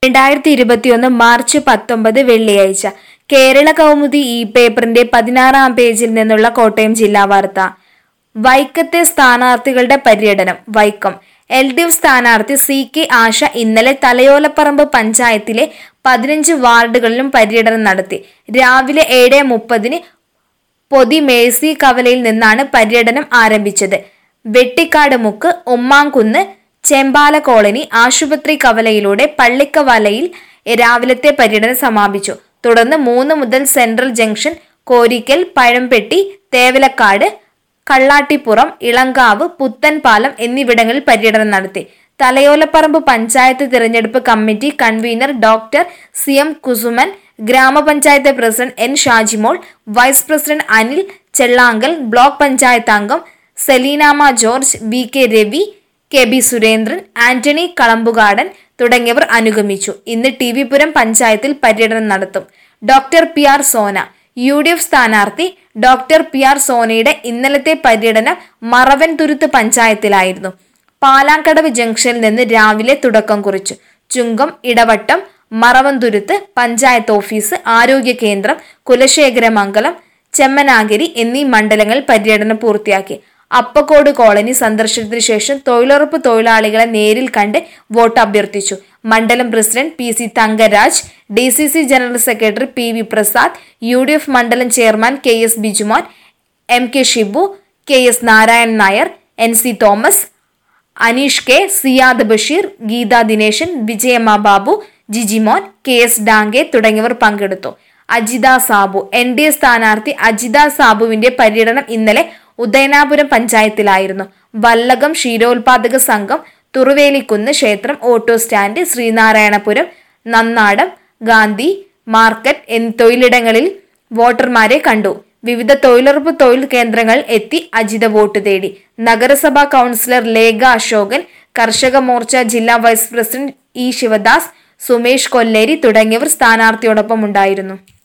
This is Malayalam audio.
രണ്ടായിരത്തി ഇരുപത്തിയൊന്ന് മാർച്ച് പത്തൊമ്പത് വെള്ളിയാഴ്ച കേരള കൗമുദി ഇ പേപ്പറിന്റെ പതിനാറാം പേജിൽ നിന്നുള്ള കോട്ടയം ജില്ലാ വാർത്ത വൈക്കത്തെ സ്ഥാനാർത്ഥികളുടെ പര്യടനം വൈക്കം എൽ ഡി എഫ് സ്ഥാനാർത്ഥി സി കെ ആശ ഇന്നലെ തലയോലപ്പറമ്പ് പഞ്ചായത്തിലെ പതിനഞ്ച് വാർഡുകളിലും പര്യടനം നടത്തി രാവിലെ ഏഴ് മുപ്പതിന് പൊതി മേഴ്സി കവലയിൽ നിന്നാണ് പര്യടനം ആരംഭിച്ചത് വെട്ടിക്കാട് മുക്ക് ഉമ്മാങ്കുന്ന് ചെമ്പാല കോളനി ആശുപത്രി കവലയിലൂടെ പള്ളിക്കവലയിൽ രാവിലത്തെ പര്യടനം സമാപിച്ചു തുടർന്ന് മൂന്ന് മുതൽ സെൻട്രൽ ജംഗ്ഷൻ കോരിക്കൽ പഴംപെട്ടി തേവലക്കാട് കള്ളാട്ടിപ്പുറം ഇളങ്കാവ് പുത്തൻപാലം എന്നിവിടങ്ങളിൽ പര്യടനം നടത്തി തലയോലപ്പറമ്പ് പഞ്ചായത്ത് തിരഞ്ഞെടുപ്പ് committee convener doctor C M Kusuman gramapanchayat president N Shajimol vice president Anil Chellankal block panchayat അംഗം Seleenamma George B K Ravi K B Surendran Antony Kalambukadan തുടങ്ങിയവർ അനുഗമിച്ചു ഇന്ന് ടി വി പുരം പഞ്ചായത്തിൽ പര്യടനം നടത്തും doctor P R Sona U D F സ്ഥാനാർത്ഥി ഡോക്ടർ പി ആർ സോനയുടെ ഇന്നലത്തെ പര്യടനം മറവൻതുരുത്ത് പഞ്ചായത്തിലായിരുന്നു പാലാങ്കടവ് ജംഗ്ഷനിൽ നിന്ന് രാവിലെ തുടക്കം കുറിച്ചു ചുങ്കം ഇടവട്ടം മറവന്തുരുത്ത് പഞ്ചായത്ത് ഓഫീസ് ആരോഗ്യ കേന്ദ്രം കുലശേഖരമംഗലം ചെമ്മനാഗിരി എന്നീ മണ്ഡലങ്ങളിൽ പര്യടനം പൂർത്തിയാക്കി അപ്പക്കോട് കോളനി സന്ദർശനത്തിന് ശേഷം തൊഴിലുറപ്പ് തൊഴിലാളികളെ നേരിൽ കണ്ട് വോട്ട് അഭ്യർത്ഥിച്ചു മണ്ഡലം president P C Thankaraj D C C general secretary P V Prasad U D F മണ്ഡലം chairman K S Bijumon M K Shibu K S Narayanan Nair N C Thomas Aneesh K Siyad Basheer Geetha Dineshan Vijayamma Babu Jijimon K S Danke തുടങ്ങിയവർ പങ്കെടുത്തു Ajitha Sabu N D A സ്ഥാനാർത്ഥി അജിത സാബുവിന്റെ പര്യടനം ഇന്നലെ ഉദയനാപുരം പഞ്ചായത്തിലായിരുന്നു വല്ലകം ക്ഷീരോത്പാദക സംഘം തുറുവേലിക്കുന്ന് ക്ഷേത്രം auto stand Sreenarayanapuram Nannadam Gandhi market എന്നീ തൊഴിലിടങ്ങളിൽ വോട്ടർമാരെ കണ്ടു വിവിധ തൊഴിലുറപ്പ് തൊഴിൽ കേന്ദ്രങ്ങളിൽ എത്തി അജിത വോട്ട് തേടി നഗരസഭാ കൗൺസിലർ ലേഖ അശോകൻ കർഷക മോർച്ച ജില്ലാ vice president E Shivadas Sumesh Kolleri തുടങ്ങിയവർ സ്ഥാനാർത്ഥിയോടൊപ്പം ഉണ്ടായിരുന്നു